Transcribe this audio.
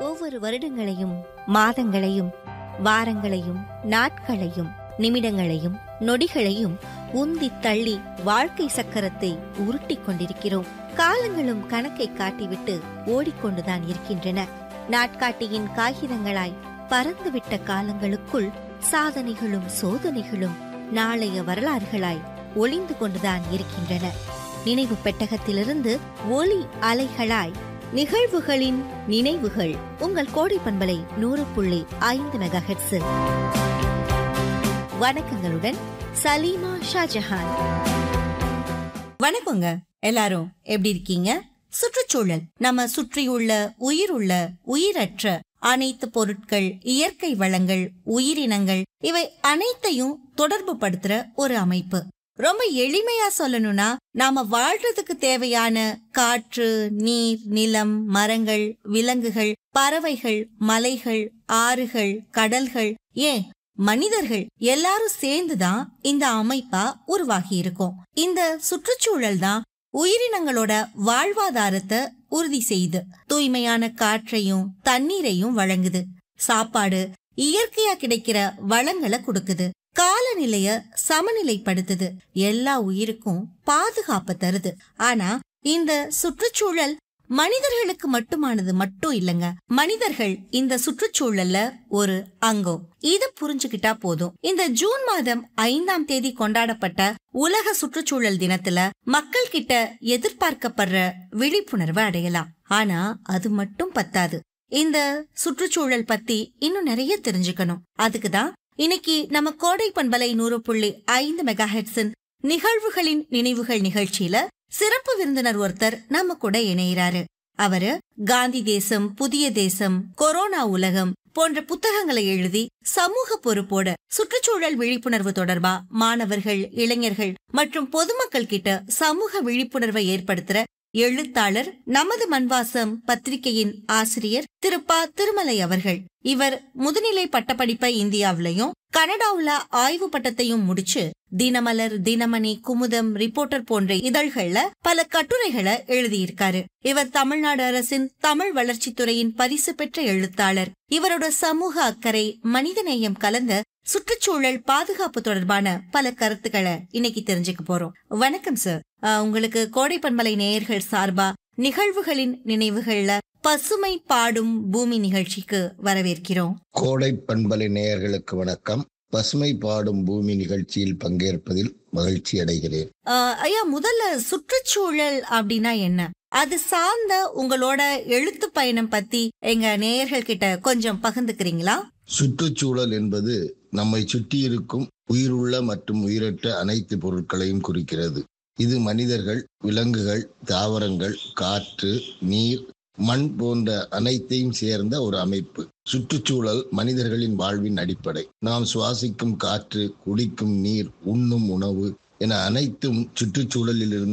ஒவ்வொரு வருடங்களையும் மாதங்களையும் வாரங்களையும் நாட்களையும் நிமிடங்களையும் நொடிகளையும் உந்தி தள்ளி வாழ்க்கை சக்கரத்தை உருட்டிக் கொண்டிருக்கிறோம் காலங்களும் கணக்கை காட்டிவிட்டு ஓடிக்கொண்டுதான் இருக்கின்றன நாட்காட்டியின் காகிதங்களாய் பறந்துவிட்ட காலங்களுக்குள் சாதனைகளும் சோதனைகளும் நாளைய வரலாறுகளாய் ஒளிந்து கொண்டுதான் இருக்கின்றன நினைவு பெட்டகத்திலிருந்து ஒலி அலைகளாய் நிகழ்வுகளின் நினைவுகள் உங்கள் கோடை பண்பலை நூறு புள்ளி ஐந்து மெகா ஹெட்ஸில் வணக்கங்களுடன் சலீமா ஷாஜஹான் வணக்கங்க எல்லாரும் எப்படி இருக்கீங்க சுற்றுச்சூழல் நம்ம சுற்றியுள்ள உயிருள்ள உயிரற்ற அனைத்து பொருட்கள் இயற்கை வளங்கள் உயிரினங்கள் இவை அனைத்தையும் தொடர்பு படுத்துற ஒரு அமைப்பு ரொம்ப எளிமையா சொல்லணும்னா நாம வாழ்றதுக்கு தேவையான காற்று நீர் நிலம் மரங்கள் விலங்குகள் பறவைகள் மலைகள் ஆறுகள் கடல்கள் ஏன் மனிதர்கள் எல்லாரும் சேர்ந்துதான் இந்த அமைப்பா உருவாகி இருக்கும் இந்த சுற்றுச்சூழல் தான் உயிரினங்களோட வாழ்வாதாரத்தை உறுதி செய்யுது தூய்மையான காற்றையும் தண்ணீரையும் வழங்குது சாப்பாடு இயற்கையா கிடைக்கிற வளங்களை கொடுக்குது காலநிலைய சமநிலைப்படுத்துது எல்லா உயிருக்கும் பாதுகாப்பு தருது ஆனா இந்த சுற்றுச்சூழல் மனிதர்களுக்கு மட்டுமானது மட்டும் இல்லங்க மனிதர்கள் இந்த சுற்றுச்சூழல்ல ஒரு அங்கம் இத புரிஞ்சுக்கிட்டா போதும் இந்த ஜூன் மாதம் ஐந்தாம் தேதி கொண்டாடப்பட்ட உலக சுற்றுச்சூழல் தினத்துல மக்கள் கிட்ட எதிர்பார்க்கப்படுற விழிப்புணர்வை அடையலாம் ஆனா அது மட்டும் பத்தாது இந்த சுற்றுச்சூழல் பத்தி இன்னும் நிறைய தெரிஞ்சுக்கணும் அதுக்குதான் இன்னைக்கு நம்ம கோடை பண்பலை நூறு புள்ளி ஐந்து மெகா ஹெட்ஸின் நிகழ்வுகளின் நினைவுகள் நிகழ்ச்சியில சிறப்பு விருந்தினர் ஒருத்தர் நம்ம கூட இணையிறாரு அவரு காந்தி தேசம் புதிய தேசம் கொரோனா உலகம் போன்ற புத்தகங்களை எழுதி சமூக பொறுப்போட சுற்றுச்சூழல் விழிப்புணர்வு தொடர்பா மாணவர்கள் இளைஞர்கள் மற்றும் பொதுமக்கள் கிட்ட சமூக விழிப்புணர்வை ஏற்படுத்துற எழுத்தாளர் நமது மண்வாசம் பத்திரிகையின் ஆசிரியர் திரு ப திருமலை அவர்கள் இவர் முதுநிலை பட்டப்படிப்பை இந்தியாவிலையும் கனடாவுல ஆய்வு பட்டத்தையும் முடிச்சு தினமலர் தினமணி குமுதம் ரிப்போர்ட்டர் போன்ற இதழ்கள்ல பல கட்டுரைகளை எழுதியிருக்காரு இவர் தமிழ்நாடு அரசின் தமிழ் வளர்ச்சித்துறையின் பரிசு பெற்ற எழுத்தாளர் இவரோட சமூக அக்கறை மனிதநேயம் கலந்த சுற்றுச்சூழல் பாதுகாப்பு தொடர்பான பல கருத்துக்களை இன்னைக்கு தெரிஞ்சுக்க போறோம் வணக்கம் சார் அஹ், உங்களுக்கு கோடை பண்பலை நேயர்கள் சார்பா நிகழ்வுகளின் நினைவுகள்ல பசுமை பாடும் பூமி நிகழ்ச்சிக்கு வரவேற்கிறோம் கோடை பண்பலை நேயர்களுக்கு வணக்கம் பசுமை பாடும் பூமி நிகழ்ச்சியில் பங்கேற்பதில் மகிழ்ச்சி அடைகிறேன் அஹ், ஐயா முதல்ல சுற்றுச்சூழல் அப்படின்னா என்ன அது சார்ந்த உங்களோட எழுத்து பயணம் பத்தி எங்க நேயர்கள் கிட்ட கொஞ்சம் பகிர்ந்துக்கிறீங்களா சுற்றுச்சூழல் என்பது நம்மை சுற்றியிருக்கும் உயிருள்ள மற்றும் உயிரற்ற அனைத்து பொருட்களையும் குறிக்கிறது இது மனிதர்கள் விலங்குகள் தாவரங்கள் காற்று நீர் மண் போன்ற அனைத்தையும் சேர்ந்த ஒரு அமைப்பு சுற்றுச்சூழல் மனிதர்களின் வாழ்வின் அடிப்படை நாம் சுவாசிக்கும் காற்று குடிக்கும் நீர் உண்ணும் உணவு என அனைத்தும் சுற்றுச்சூழலில் இருந்து